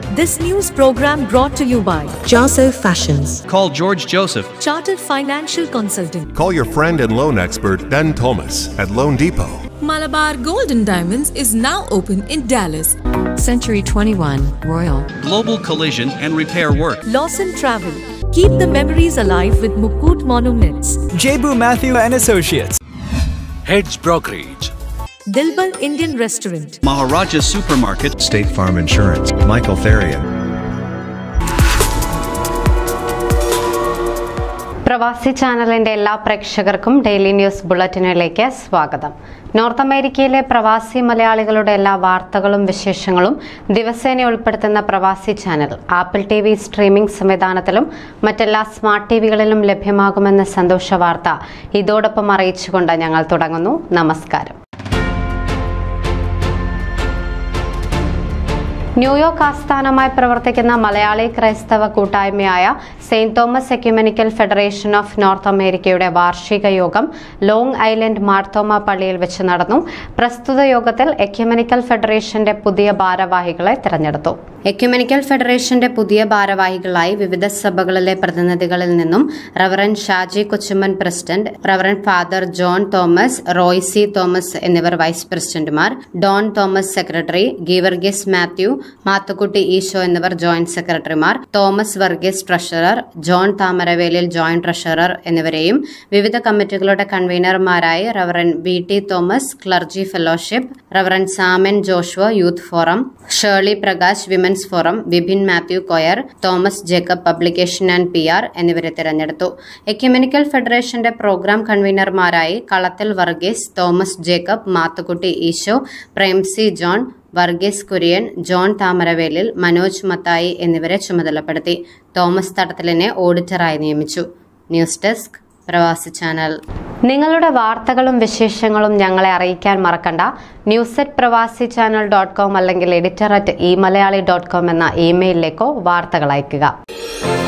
This news program brought to you by Jaso Fashions. Call George Joseph. Chartered Financial Consultant, Call your friend and loan expert Ben Thomas at Loan Depot. Malabar Golden Diamonds is now open in Dallas. Century 21 Royal. Global Collision and Repair Work. Lawson Travel. Keep the memories alive with Mukut Monuments. Jebu Matthew and Associates. Heads Brokerage. Dilbar Indian Restaurant. Maharaja Supermarket. State Farm Insurance. Michael Therian. പ്രവാസി ചാനലിന്റെ എല്ലാ പ്രേക്ഷകർക്കും daily news ബുള്ളറ്റിനിലേക്ക് സ്വാഗതം north അമേരിക്കയിലെ പ്രവാസി മലയാളികളുടെ എല്ലാ വാർത്തകളും വിശേഷങ്ങളും ദിവസേന ഉൾപ്പെടുത്തുന്ന Pravasi channel Apple T V streaming സംവിധാനത്തിലും മറ്റെല്ലാ സ്മാർട്ട് ടിവികളിലും ലഭ്യമാകുമെന്ന സന്തോഷ വാർത്ത ഇതോടൊപ്പം അറിയിച്ചുകൊണ്ട് ഞങ്ങൾ തുടങ്ങുന്നു നമസ്കാരം ന്യൂയോർക്ക് ആസ്ഥാനമായി പ്രവർത്തിക്കുന്ന മലയാളി ക്രൈസ്തവ കൂട്ടായ്മയായ saint Thomas ecumenical federation of North അമേരിക്കയുടെ വാർഷിക യോഗം ലോങ് ഐലൻഡ് മാർത്തോമ പള്ളിയിൽ വെച്ച് നടന്നു പ്രസ്തുത യോഗത്തിൽ എക്യുമെനിക്കൽ ഫെഡറേഷന്റെ പുതിയ ഭാരവാഹികളെ തിരഞ്ഞെടുത്തു എക്യുമെനിക്കൽ ഫെഡറേഷന്റെ പുതിയ ഭാരവാഹികളായി വിവിധ സഭകളിലെ പ്രതിനിധികളിൽ നിന്നും reverend Shaji Kochumman president reverend father John Thomas Roy C Thomas എന്നിവർ വൈസ് പ്രസിഡന്റുമാർ Don Thomas secretary Geevarghese Mathew Mathukutty Eesho എന്നിവർ ജോയിന്റ് സെക്രട്ടറിമാർ Thomas Varghese treasurer John Thamaravelil joint treasurer എന്നിവരെയും വിവിധ കമ്മിറ്റികളുടെ കൺവീനർമാരായി reverend V T Thomas clergy fellowship reverend Saman Joshua youth forum Shirley Prakash women's forum Vipin Mathew choir Thomas Jacob publication and P R എന്നിവരെ തിരഞ്ഞെടുത്തു ecumenical ഫെഡറേഷന്റെ program കൺവീനർമാരായി കളത്തിൽ Varghese Thomas Jacob Mathukutty Eesho Premsy John Varghese Kurian John Thamaravelil Manoj Mathai എന്നിവരെ ചുമതലപ്പെടുത്തി തോമസ് തടത്തലിനെ ഓഡിറ്ററായി നിയമിച്ചു ന്യൂസ് ഡെസ്ക് പ്രവാസി ചാനൽ നിങ്ങളുടെ വാർത്തകളും വിശേഷങ്ങളും ഞങ്ങളെ അറിയിക്കാൻ മറക്കണ്ട news at Pravasi channel dot com അല്ലെങ്കിൽ editor at E Malayali dot com എന്ന ഇമെയിലിലേക്കോ വാർത്തകൾ അയയ്ക്കുക